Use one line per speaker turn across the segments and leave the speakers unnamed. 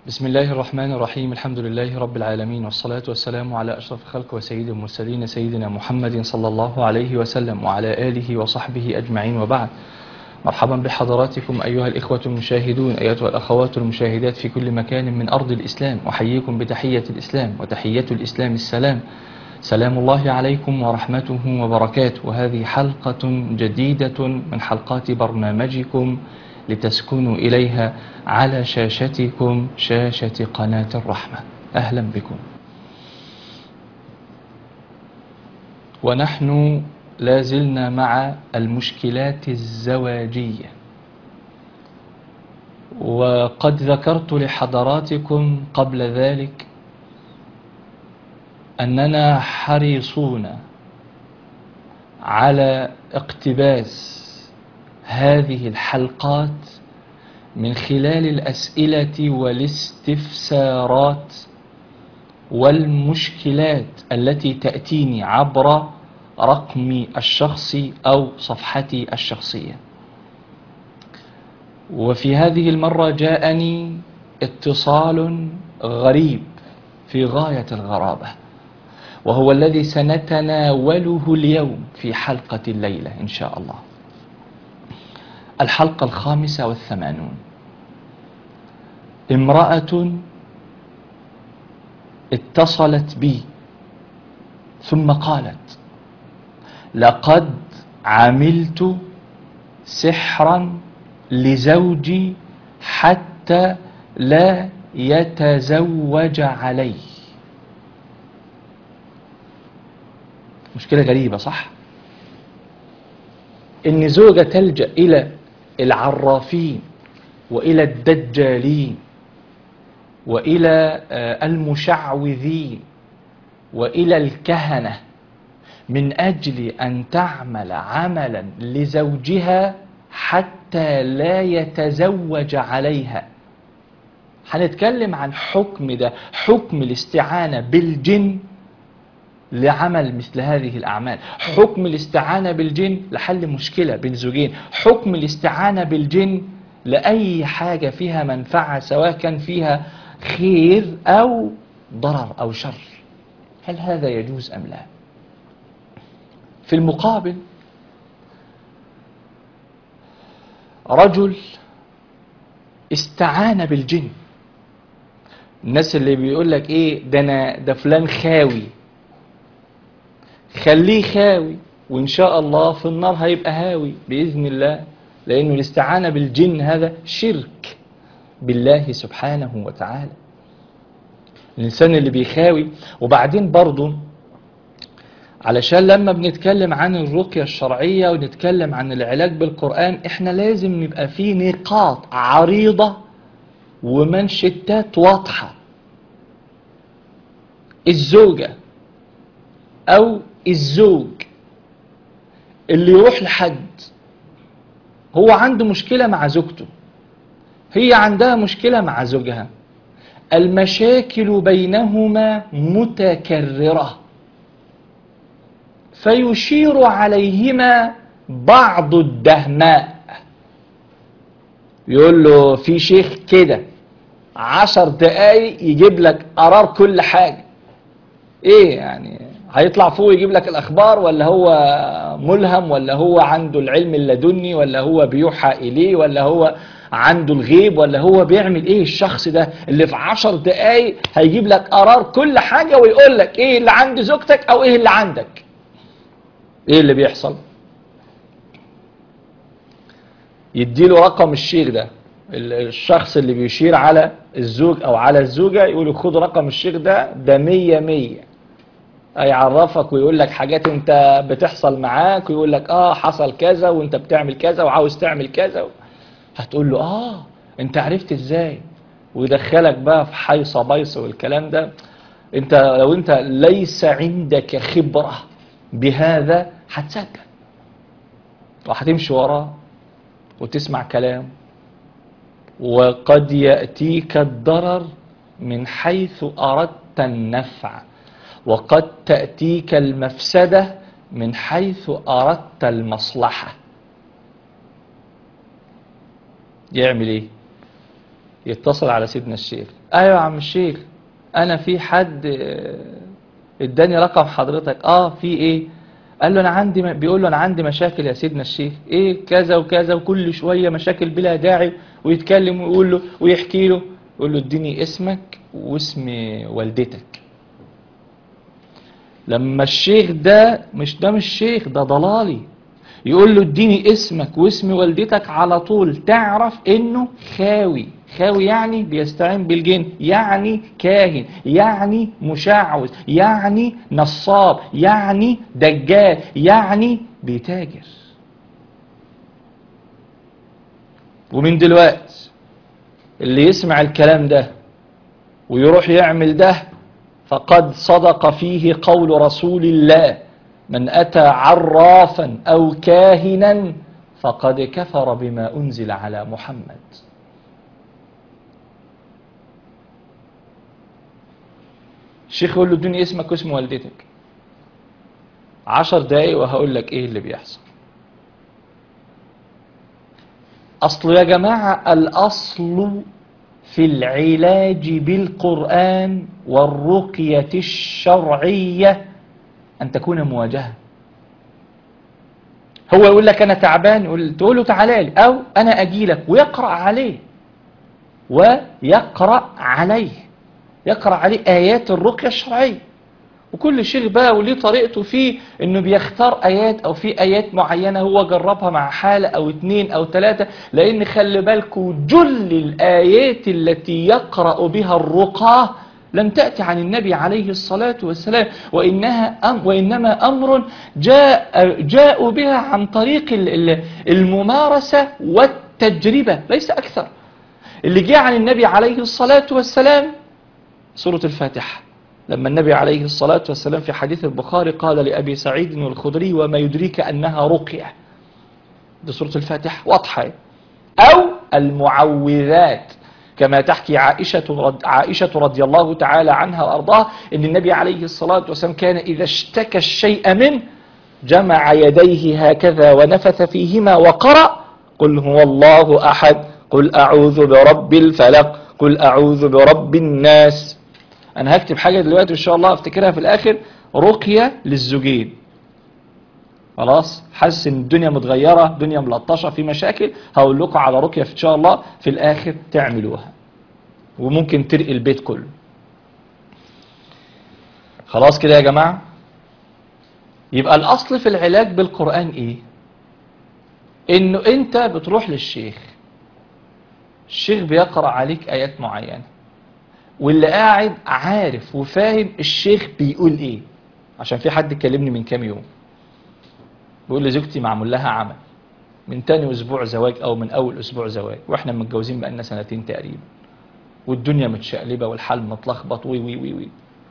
بسم الله الرحمن الرحيم الحمد لله رب العالمين والصلاة والسلام على أشرف الخلق وسيد المرسلين سيدنا محمد صلى الله عليه وسلم وعلى آله وصحبه أجمعين وبعد مرحبا بحضراتكم أيها الإخوة المشاهدون أيها الأخوات المشاهدات في كل مكان من أرض الإسلام أحييكم بتحية الإسلام وتحية الإسلام السلام سلام الله عليكم ورحمته وبركاته وهذه حلقة جديدة من حلقات برنامجكم لتسكنوا إليها على شاشتكم شاشة قناة الرحمة أهلا بكم ونحن لازلنا مع المشكلات الزواجية وقد ذكرت لحضراتكم قبل ذلك أننا حريصون على اقتباس هذه الحلقات من خلال الأسئلة والاستفسارات والمشكلات التي تأتيني عبر رقمي الشخصي أو صفحتي الشخصية وفي هذه المرة جاءني اتصال غريب في غاية الغرابة وهو الذي سنتناوله اليوم في حلقة الليلة إن شاء الله الحلقة الخامسة والثمانون امرأة اتصلت بي ثم قالت لقد عملت سحرا لزوجي حتى لا يتزوج علي مشكلة غريبة صح ان زوجة تلجأ الى العرافين والى الدجالين والى المشعوذين والى الكهنة من اجل ان تعمل عملا لزوجها حتى لا يتزوج عليها هنتكلم عن حكم ده حكم الاستعانة بالجن لعمل مثل هذه الأعمال حكم الاستعانة بالجن لحل مشكلة بين زوجين حكم الاستعانة بالجن لأي حاجة فيها منفعة سواء كان فيها خير أو ضرر أو شر هل هذا يجوز أم لا في المقابل رجل استعان بالجن الناس اللي بيقول لك ايه ده انا ده فلان خاوي خليه خاوي وإن شاء الله في النار هيبقى هاوي بإذن الله لأنه الاستعانة بالجن هذا شرك بالله سبحانه وتعالى الإنسان اللي بيخاوي وبعدين برضه علشان لما بنتكلم عن الرقية الشرعية ونتكلم عن العلاج بالقرآن احنا لازم نبقى في نقاط عريضة ومنشتات واضحة الزوجة أو الزوج اللي يروح لحد هو عنده مشكلة مع زوجته هي عندها مشكلة مع زوجها المشاكل بينهما متكررة فيشير عليهما بعض الدهماء يقول له في شيخ كده عشر دقايق يجيب لك قرار كل حاجة ايه يعني هيطلع فوق يجيب لك الأخبار ولا هو ملهم ولا هو عنده العلم اللدني ولا هو بيوحى إليه ولا هو عنده الغيب ولا هو بيعمل ايه الشخص ده اللي في عشر دقايق هيجيب لك قرار كل حاجة ويقول لك ايه اللي عند زوجتك او ايه اللي عندك ايه اللي بيحصل يديله رقم الشيخ ده الشخص اللي بيشير على الزوج او على الزوجة يقول خد رقم الشيخ ده ده مية مية هيعرفك ويقول لك حاجات انت بتحصل معاك ويقول لك اه حصل كذا وانت بتعمل كذا وعاوز تعمل كذا هتقول له اه انت عرفت ازاي ويدخلك بقى في حيصة بيصة والكلام ده انت لو انت ليس عندك خبرة بهذا هتصدق وهتمشي وراه وتسمع كلام وقد يأتيك الضرر من حيث أردت النفع وقد تأتيك المفسدة من حيث أردت المصلحة يعمل ايه يتصل على سيدنا الشيخ ايوه يا عم الشيخ انا في حد آه، اداني رقم حضرتك اه في ايه قال له انا عندي م- بيقول له انا عندي مشاكل يا سيدنا الشيخ ايه كذا وكذا وكل شويه مشاكل بلا داعي ويتكلم ويقول له ويحكي له يقول له اديني اسمك واسم والدتك لما الشيخ ده مش ده مش شيخ ده ضلالي يقول له اديني اسمك واسم والدتك على طول تعرف انه خاوي خاوي يعني بيستعين بالجن يعني كاهن يعني مشعوذ يعني نصاب يعني دجال يعني بيتاجر ومن دلوقتي اللي يسمع الكلام ده ويروح يعمل ده فقد صدق فيه قول رسول الله من أتى عرافا أو كاهنا فقد كفر بما أنزل على محمد الشيخ يقول له ادوني اسمك واسم والدتك عشر دقايق وهقول لك ايه اللي بيحصل اصل يا جماعة الاصل في العلاج بالقرآن والرقية الشرعية أن تكون مواجهة هو يقول لك أنا تعبان يقول تقول له تعالى لي أو أنا أجي لك ويقرأ عليه ويقرأ عليه يقرأ عليه آيات الرقية الشرعية وكل شيخ بقى وليه طريقته فيه انه بيختار ايات او في ايات معينة هو جربها مع حالة او اتنين او تلاتة لان خلي بالكوا جل الايات التي يقرأ بها الرقاه لم تأتي عن النبي عليه الصلاة والسلام وإنها أم وإنما أمر جاء جاءوا بها عن طريق ال- ال- الممارسة والتجربة ليس أكثر اللي جاء عن النبي عليه الصلاة والسلام سورة الفاتحة لما النبي عليه الصلاة والسلام في حديث البخاري قال لأبي سعيد الخدري وما يدريك أنها رقية دي سورة الفاتحة واضحة أو المعوذات كما تحكي عائشة رض عائشة رضي الله تعالى عنها وأرضاها أن النبي عليه الصلاة والسلام كان إذا اشتكى الشيء منه جمع يديه هكذا ونفث فيهما وقرأ قل هو الله أحد قل أعوذ برب الفلق قل أعوذ برب الناس أنا هكتب حاجة دلوقتي إن شاء الله أفتكرها في الآخر رقية للزوجين خلاص حاسس ان الدنيا متغيرة الدنيا ملطشة في مشاكل هقول لكم على رقية ان شاء الله في الاخر تعملوها وممكن ترقي البيت كله خلاص كده يا جماعة يبقى الاصل في العلاج بالقرآن ايه انه انت بتروح للشيخ الشيخ بيقرأ عليك ايات معينة واللي قاعد عارف وفاهم الشيخ بيقول ايه عشان في حد كلمني من كام يوم بيقول لي زوجتي معمول لها عمل من تاني اسبوع زواج او من اول اسبوع زواج واحنا متجوزين بقالنا سنتين تقريبا والدنيا متشقلبه والحال متلخبط وي وي وي وي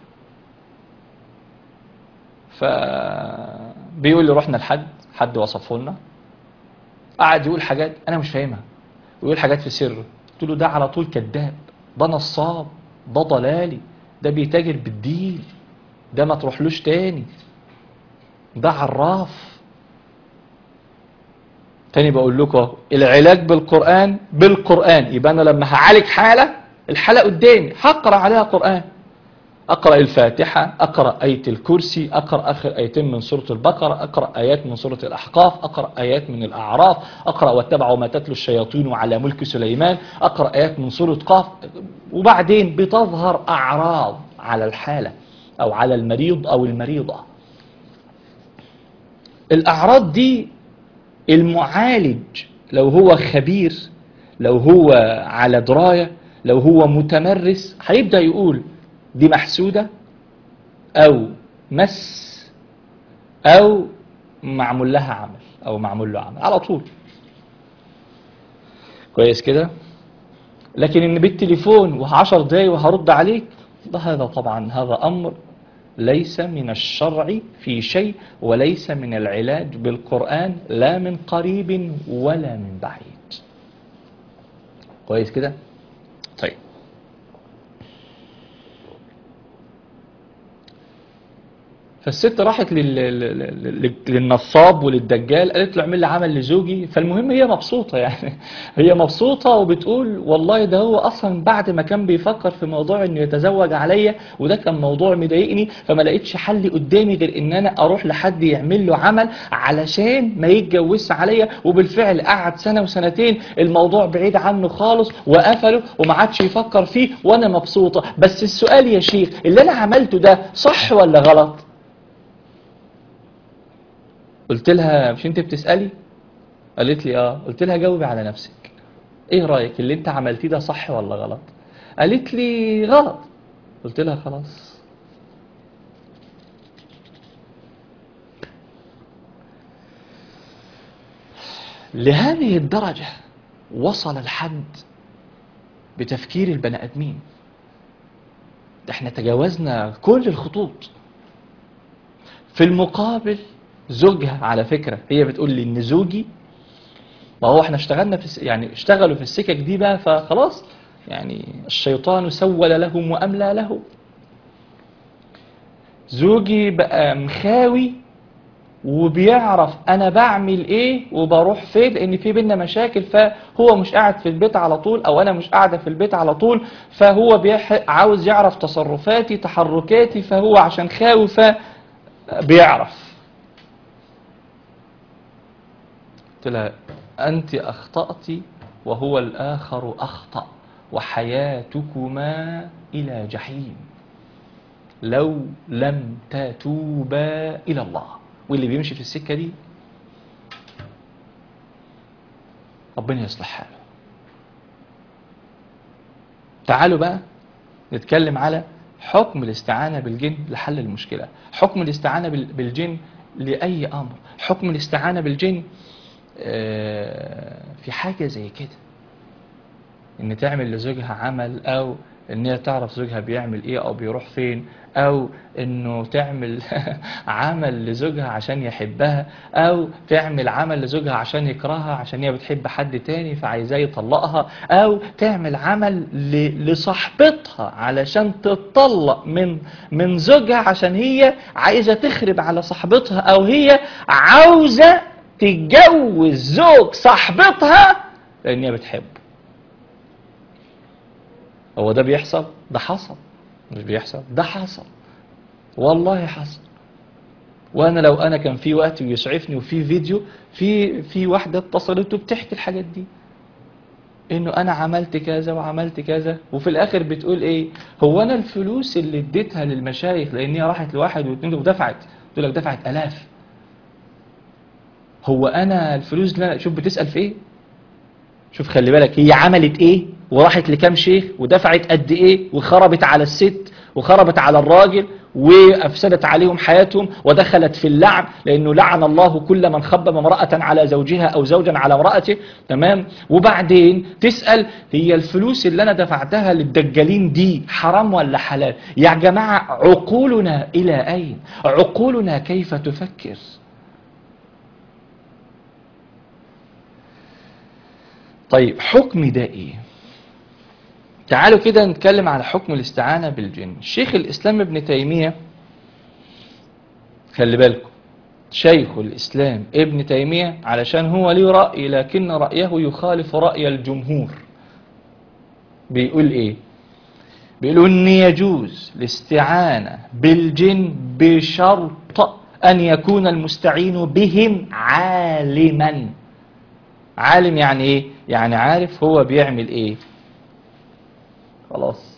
ف بيقول لي رحنا لحد حد وصفه لنا قعد يقول حاجات انا مش فاهمها ويقول حاجات في سره قلت له ده على طول كذاب ده نصاب ده ضلالي ده بيتاجر بالدين ده ما تروحلوش تاني ده عراف تاني بقول لكم اهو العلاج بالقرآن بالقرآن يبقى أنا لما هعالج حالة الحالة قدامي هقرأ عليها قرآن أقرأ الفاتحة أقرأ آية الكرسي أقرأ آخر آيتين من سورة البقرة أقرأ آيات من سورة الأحقاف أقرأ آيات من الأعراف أقرأ واتبعوا ما تتلو الشياطين على ملك سليمان أقرأ آيات من سورة قاف وبعدين بتظهر أعراض على الحالة أو على المريض أو المريضة الأعراض دي المعالج لو هو خبير لو هو على دراية لو هو متمرس هيبدأ يقول دي محسودة أو مس أو معمول لها عمل أو معمول له عمل على طول كويس كده لكن إن بالتليفون وعشر دقايق وهرد عليك ده هذا طبعا هذا أمر ليس من الشرع في شيء وليس من العلاج بالقرآن لا من قريب ولا من بعيد كويس كده طيب فالست راحت لل... لل- لل- للنصاب وللدجال قالت له اعمل لي عمل لزوجي فالمهم هي مبسوطة يعني هي مبسوطة وبتقول والله ده هو اصلا بعد ما كان بيفكر في موضوع انه يتزوج عليا وده كان موضوع مضايقني فما لقيتش حل قدامي غير ان انا اروح لحد يعمل له عمل علشان ما يتجوزش عليا وبالفعل قعد سنة وسنتين الموضوع بعيد عنه خالص وقفله وما عادش يفكر فيه وانا مبسوطة بس السؤال يا شيخ اللي انا عملته ده صح ولا غلط قلت لها مش انت بتسألي قالت لي اه قلت لها جاوبي على نفسك ايه رأيك اللي انت عملتيه ده صح ولا غلط قالت لي غلط قلت لها خلاص لهذه الدرجة وصل الحد بتفكير البني ادمين ده احنا تجاوزنا كل الخطوط في المقابل زوجها على فكرة هي بتقول لي ان زوجي ما هو احنا اشتغلنا في الس- يعني اشتغلوا في السكك دي بقى فخلاص يعني الشيطان سول لهم واملى لهم زوجي بقى مخاوي وبيعرف انا بعمل ايه وبروح فين لان في بينا مشاكل فهو مش قاعد في البيت على طول او انا مش قاعده في البيت على طول فهو بيح... عاوز يعرف تصرفاتي تحركاتي فهو عشان خاوي فبيعرف قلت لها أنت أخطأت وهو الآخر أخطأ وحياتكما إلى جحيم لو لم تتوبا إلى الله واللي بيمشي في السكة دي ربنا يصلح حاله تعالوا بقى نتكلم على حكم الاستعانة بالجن لحل المشكلة حكم الاستعانة بال- بالجن لأي أمر حكم الاستعانة بالجن آه، في حاجة زي كده ان تعمل لزوجها عمل او ان هي تعرف زوجها بيعمل ايه او بيروح فين او انه تعمل عمل لزوجها عشان يحبها او تعمل عمل لزوجها عشان يكرهها عشان هي بتحب حد تاني فعايزاه يطلقها او تعمل عمل ل- لصاحبتها علشان تتطلق من من زوجها عشان هي عايزة تخرب على صاحبتها او هي عاوزة تتجوز زوج صاحبتها لان هي بتحبه هو ده بيحصل ده حصل مش بيحصل ده حصل والله حصل وانا لو انا كان في وقت ويسعفني وفي فيديو في في واحده اتصلت وبتحكي الحاجات دي انه انا عملت كذا وعملت كذا وفي الاخر بتقول ايه هو انا الفلوس اللي اديتها للمشايخ لان هي راحت لواحد واثنين ودفعت تقول لك دفعت الاف هو انا الفلوس لا شوف بتسال في ايه شوف خلي بالك هي عملت ايه وراحت لكام شيخ ودفعت قد ايه وخربت على الست وخربت على الراجل وافسدت عليهم حياتهم ودخلت في اللعن لانه لعن الله كل من خبب امراه على زوجها او زوجا على امراته تمام وبعدين تسال هي الفلوس اللي انا دفعتها للدجالين دي حرام ولا حلال يا جماعه عقولنا الى اين عقولنا كيف تفكر طيب حكم ده ايه تعالوا كده نتكلم على حكم الاستعانة بالجن شيخ الإسلام ابن تيمية خلي بالكم شيخ الإسلام ابن تيمية علشان هو ليه رأي لكن رأيه يخالف رأي الجمهور بيقول ايه بيقول ان يجوز الاستعانة بالجن بشرط ان يكون المستعين بهم عالما عالم يعني ايه يعني عارف هو بيعمل ايه خلاص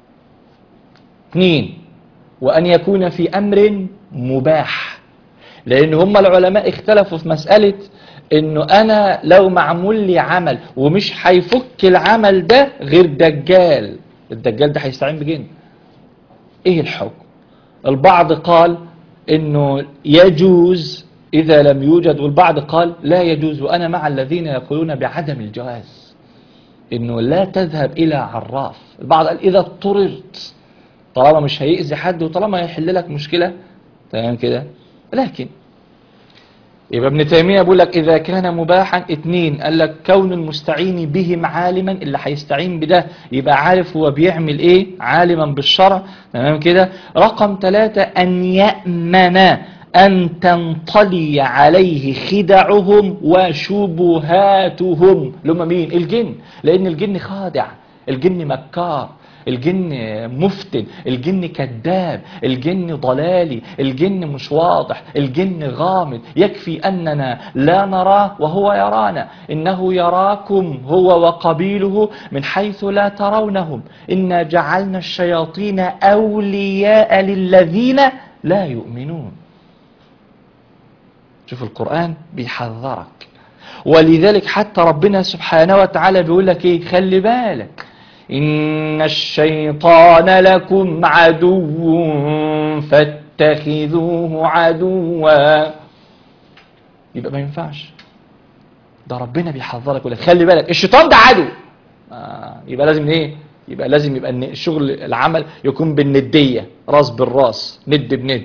اثنين وان يكون في امر مباح لان هم العلماء اختلفوا في مسألة انه انا لو معمول لي عمل ومش هيفك العمل ده غير دجال الدجال ده هيستعين بجن ايه الحكم البعض قال انه يجوز اذا لم يوجد والبعض قال لا يجوز وانا مع الذين يقولون بعدم الجواز انه لا تذهب الى عراف البعض قال اذا اضطررت طالما مش هيأذي حد وطالما هيحل لك مشكلة تمام كده لكن يبقى ابن تيمية بيقول لك إذا كان مباحا اتنين قال لك كون المستعين بهم عالما اللي هيستعين بده يبقى عارف هو بيعمل ايه عالما بالشرع تمام كده رقم ثلاثة أن يأمن أن تنطلي عليه خدعهم وشبهاتهم لما مين الجن لأن الجن خادع الجن مكار الجن مفتن الجن كذاب الجن ضلالي الجن مش واضح الجن غامض يكفي أننا لا نراه وهو يرانا إنه يراكم هو وقبيله من حيث لا ترونهم إنا جعلنا الشياطين أولياء للذين لا يؤمنون شوف القرآن بيحذرك ولذلك حتى ربنا سبحانه وتعالى بيقول لك ايه خلي بالك إن الشيطان لكم عدو فاتخذوه عدوا يبقى ما ينفعش ده ربنا بيحذرك يقول لك خلي بالك الشيطان ده عدو آه يبقى لازم ايه يبقى لازم يبقى الن- الشغل العمل يكون بالندية راس بالراس ند بند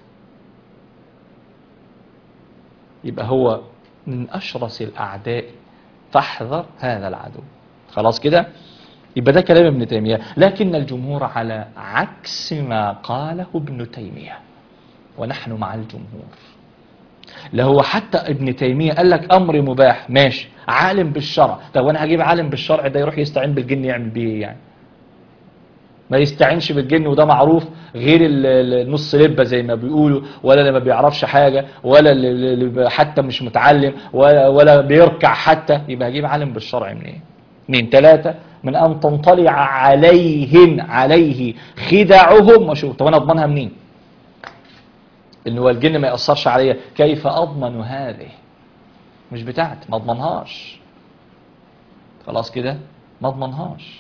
يبقى هو من أشرس الأعداء فاحذر هذا العدو خلاص كده يبقى ده كلام ابن تيمية لكن الجمهور على عكس ما قاله ابن تيمية ونحن مع الجمهور لا هو حتى ابن تيمية قال لك أمر مباح ماشي عالم بالشرع طب وانا هجيب عالم بالشرع ده يروح يستعين بالجن يعمل بيه إيه يعني ما يستعينش بالجن وده معروف غير ال- ال- النص لبه زي ما بيقولوا ولا اللي ما بيعرفش حاجة ولا اللي- اللي حتى مش متعلم ولا, ولا بيركع حتى يبقى هجيب عالم بالشرع منين إيه؟ اثنين ثلاثة من أن تنطلع عليهم عليه خدعهم وشوف طب أنا أضمنها منين إن هو الجن ما يأثرش عليا كيف أضمن هذه مش بتاعتي ما أضمنهاش خلاص كده ما أضمنهاش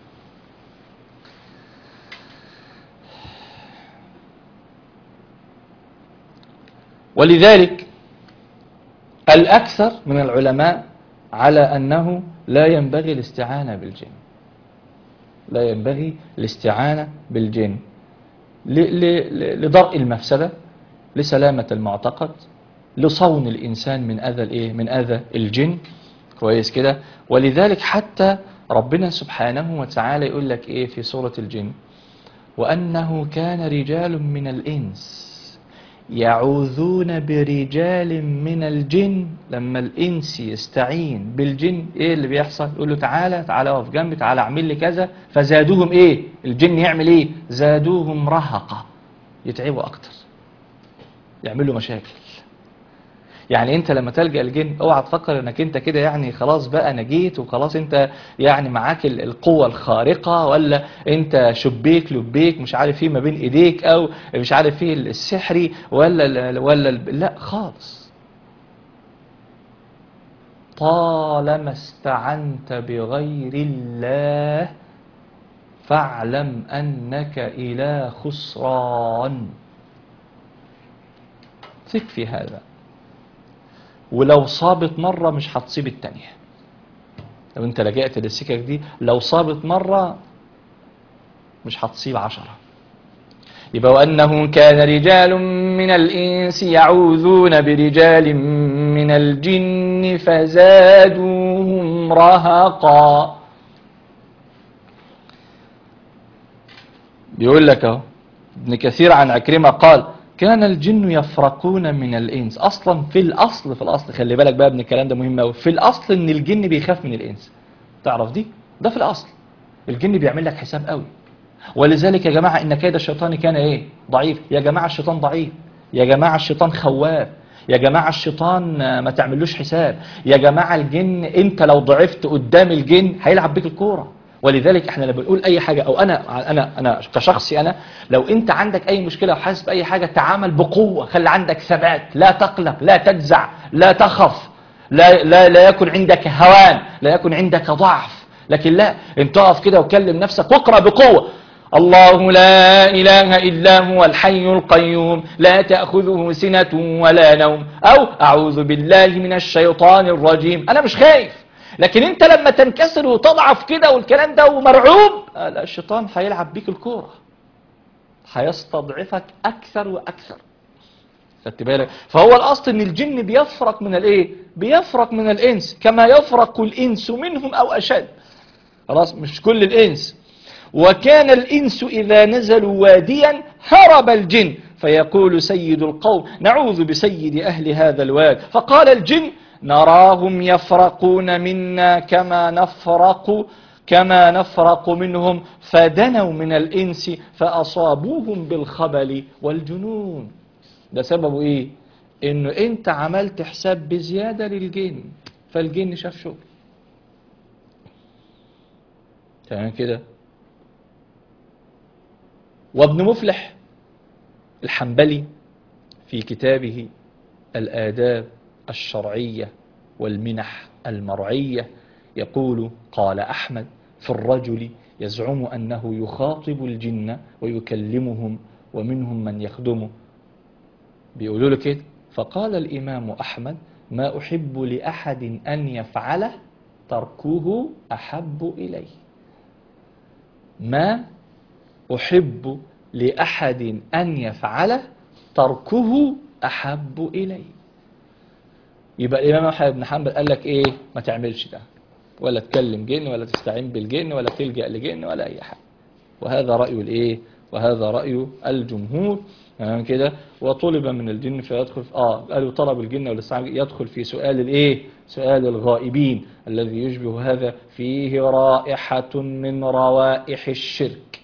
ولذلك الأكثر من العلماء على أنه لا ينبغي الاستعانة بالجن لا ينبغي الاستعانة بالجن ل- ل- لدرء المفسدة لسلامة المعتقد لصون الإنسان من أذى الإيه؟ من أذى الجن كويس كده ولذلك حتى ربنا سبحانه وتعالى يقول لك إيه في سورة الجن وأنه كان رجال من الإنس يعوذون برجال من الجن لما الإنس يستعين بالجن إيه اللي بيحصل يقول له تعالى تعالى اقف جنبي تعالى اعمل لي كذا فزادوهم إيه الجن يعمل إيه زادوهم رهقة يتعبوا أكتر يعملوا مشاكل يعني انت لما تلجأ الجن اوعى تفكر انك انت كده يعني خلاص بقى نجيت وخلاص انت يعني معاك ال- القوة الخارقة ولا انت شبيك لبيك مش عارف ايه ما بين ايديك او مش عارف ايه السحري ولا ال- ولا ال- لا خالص طالما استعنت بغير الله فاعلم انك الى خسران ثق في هذا ولو صابت مرة مش هتصيب التانية لو انت لجأت للسكك دي لو صابت مرة مش هتصيب عشرة يبقى وأنه كان رجال من الإنس يعوذون برجال من الجن فزادوهم رهقا بيقول لك اهو ابن كثير عن عكرمة قال كان الجن يفرقون من الإنس أصلا في الأصل في الأصل خلي بالك بقى ابن الكلام ده مهم أوي في الأصل إن الجن بيخاف من الإنس تعرف دي ده في الأصل الجن بيعمل لك حساب قوي ولذلك يا جماعة إن كيد الشيطان كان إيه ضعيف يا جماعة الشيطان ضعيف يا جماعة الشيطان خواف يا جماعة الشيطان آه، ما تعملوش حساب يا جماعة الجن انت لو ضعفت قدام الجن هيلعب بيك الكورة ولذلك احنا لما بنقول اي حاجة او انا انا انا كشخصي انا لو انت عندك اي مشكلة وحاسس باي حاجة تعامل بقوة خلي عندك ثبات لا تقلق لا تجزع لا تخف لا لا لا يكن عندك هوان لا يكن عندك ضعف لكن لا انت تقف كده وكلم نفسك واقرا بقوه الله لا اله الا هو الحي القيوم لا تاخذه سنه ولا نوم او اعوذ بالله من الشيطان الرجيم انا مش خايف لكن انت لما تنكسر وتضعف كده والكلام ده ومرعوب آه، لا الشيطان هيلعب بيك الكوره هيستضعفك اكثر واكثر خدت بالك فهو الاصل ان الجن بيفرق من الايه بيفرق من الانس كما يفرق الانس منهم او اشد خلاص مش كل الانس وكان الانس اذا نزلوا واديا هرب الجن فيقول سيد القوم نعوذ بسيد اهل هذا الواد فقال الجن نراهم يفرقون منا كما نفرق كما نفرق منهم فدنوا من الإنس فأصابوهم بالخبل والجنون ده سببه إيه؟ إنه أنت عملت حساب بزيادة للجن فالجن شاف شغل تمام كده وابن مفلح الحنبلي في كتابه الآداب الشرعية والمنح المرعية يقول قال أحمد في الرجل يزعم أنه يخاطب الجن ويكلمهم ومنهم من يخدمه بيقولوا له كده فقال الإمام أحمد ما أحب لأحد أن يفعله تركه أحب إليه ما أحب لأحد أن يفعله تركه أحب إليه يبقى الإمام أحمد بن حنبل قال لك إيه ما تعملش ده ولا تكلم جن ولا تستعين بالجن ولا تلجأ لجن ولا أي حاجة وهذا رأي الإيه وهذا رأي الجمهور تمام كده وطلب من الجن فيدخل في اه قالوا طلب الجن والاستعانة يدخل في سؤال الايه سؤال الغائبين الذي يشبه هذا فيه رائحة من روائح الشرك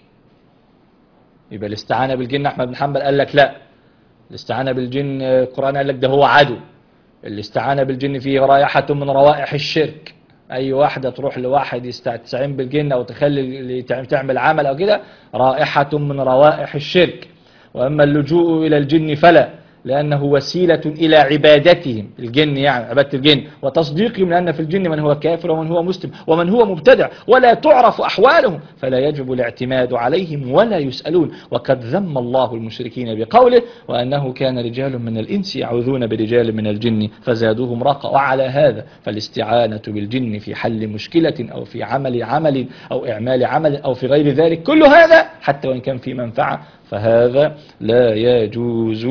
يبقى الاستعانة بالجن أحمد بن حنبل قال لك لا الاستعانة بالجن القرآن قال لك ده هو عدو الاستعانة بالجن فيه رائحة من روائح الشرك أي واحدة تروح لواحد يستعين بالجن أو تخلي اللي تعمل عمل أو كده رائحة من روائح الشرك وأما اللجوء إلى الجن فلا لأنه وسيلة إلى عبادتهم الجن يعني عبادة الجن وتصديقهم لأن في الجن من هو كافر ومن هو مسلم ومن هو مبتدع ولا تعرف أحوالهم فلا يجب الاعتماد عليهم ولا يسألون وقد ذم الله المشركين بقوله وأنه كان رجال من الإنس يعوذون برجال من الجن فزادوهم رقا وعلى هذا فالاستعانة بالجن في حل مشكلة أو في عمل عمل أو إعمال عمل أو في غير ذلك كل هذا حتى وإن كان في منفعة فهذا لا يجوز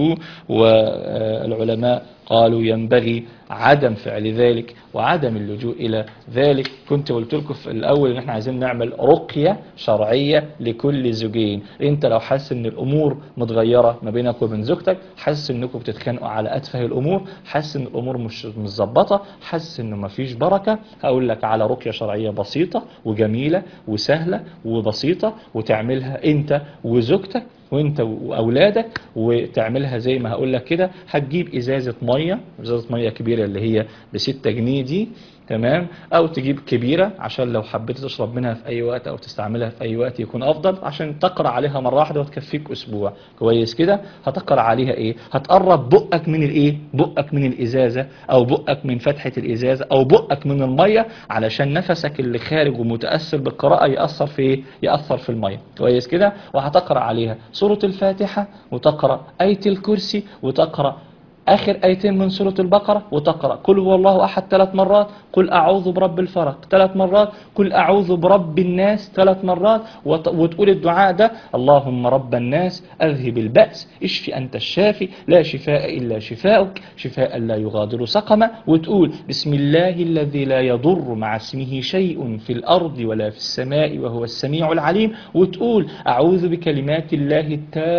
والعلماء قالوا ينبغي عدم فعل ذلك وعدم اللجوء إلى ذلك كنت قلت لكم في الأول إن احنا عايزين نعمل رقية شرعية لكل زوجين انت لو حاسس ان الأمور متغيرة ما بينك وبين زوجتك حاسس انكم بتتخانقوا على أتفه الأمور حاسس ان الأمور مش متظبطة حاسس انه ما فيش بركة هقول لك على رقية شرعية بسيطة وجميلة وسهلة وبسيطة وتعملها انت وزوجتك وانت واولادك وتعملها زي ما هقول لك كده هتجيب ازازه ميه ازازه ميه كبيره اللي هي ب 6 جنيه دي تمام او تجيب كبيره عشان لو حبيت تشرب منها في اي وقت او تستعملها في اي وقت يكون افضل عشان تقرا عليها مره واحده وتكفيك اسبوع كويس كده هتقرا عليها ايه هتقرب بقك من الايه بقك من الازازه او بقك من فتحه الازازه او بقك من الميه علشان نفسك اللي خارج ومتاثر بالقراءه ياثر في ايه ياثر في الميه كويس كده وهتقرا عليها سوره الفاتحه وتقرا ايه الكرسي وتقرا آخر آيتين من سورة البقرة وتقرأ قل هو الله أحد ثلاث مرات قل أعوذ برب الفلق ثلاث مرات قل أعوذ برب الناس ثلاث مرات وت- وتقول الدعاء ده اللهم رب الناس أذهب البأس اشفي أنت الشافي لا شفاء إلا شفاؤك شفاء لا يغادر سقما وتقول بسم الله الذي لا يضر مع اسمه شيء في الأرض ولا في السماء وهو السميع العليم وتقول أعوذ بكلمات الله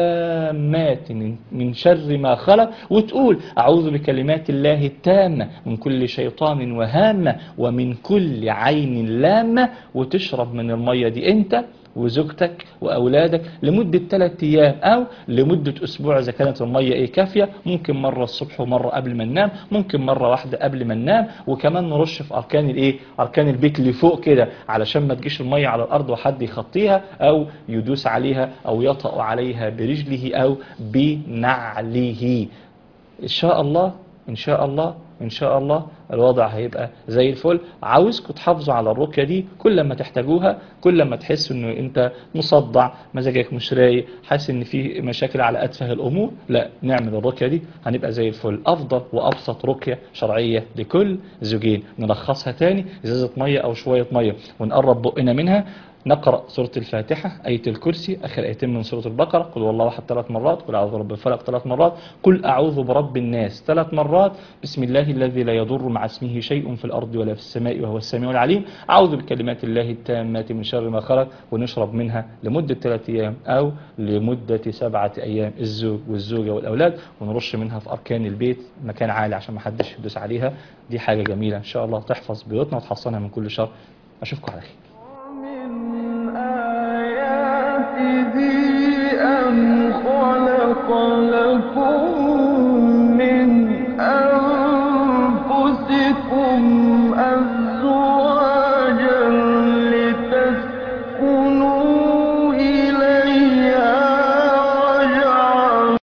التامات من- من شر ما خلق وتقول أعوذ بكلمات الله التامة من كل شيطان وهامة ومن كل عين لامة وتشرب من المية دي أنت وزوجتك وأولادك لمدة ثلاثة أيام أو لمدة أسبوع إذا كانت المية إيه كافية ممكن مرة الصبح ومرة قبل ما ننام ممكن مرة واحدة قبل ما ننام وكمان نرش في أركان الإيه أركان البيت اللي فوق كده علشان ما تجيش المية على الأرض وحد يخطيها أو يدوس عليها أو يطأ عليها برجله أو بنعله إن شاء الله إن شاء الله إن شاء الله الوضع هيبقى زي الفل عاوزكم تحافظوا على الرقية دي كل ما تحتاجوها كل ما تحس انه انت مصدع مزاجك مش رايق حاسس ان في مشاكل على اتفه الامور لا نعمل الرقية دي هنبقى زي الفل افضل وابسط رقية شرعية لكل زوجين نلخصها تاني ازازة مية او شوية مية ونقرب بقنا منها نقرأ سورة الفاتحة آية الكرسي آخر آيتين من سورة البقرة قل والله أحد ثلاث مرات قل أعوذ برب الفلق ثلاث مرات قل أعوذ برب الناس ثلاث مرات بسم الله الذي لا يضر مع اسمه شيء في الأرض ولا في السماء وهو السميع العليم أعوذ بكلمات الله التامات من شر ما خلق ونشرب منها لمدة ثلاث أيام أو لمدة سبعة أيام الزوج والزوجة والأولاد ونرش منها في أركان البيت مكان عالي عشان ما حدش يدوس عليها دي حاجة جميلة إن شاء الله تحفظ بيوتنا وتحصنها من كل شر أشوفكم على خير
ومن آياته أن خلق لكم من أنفسكم أزواجا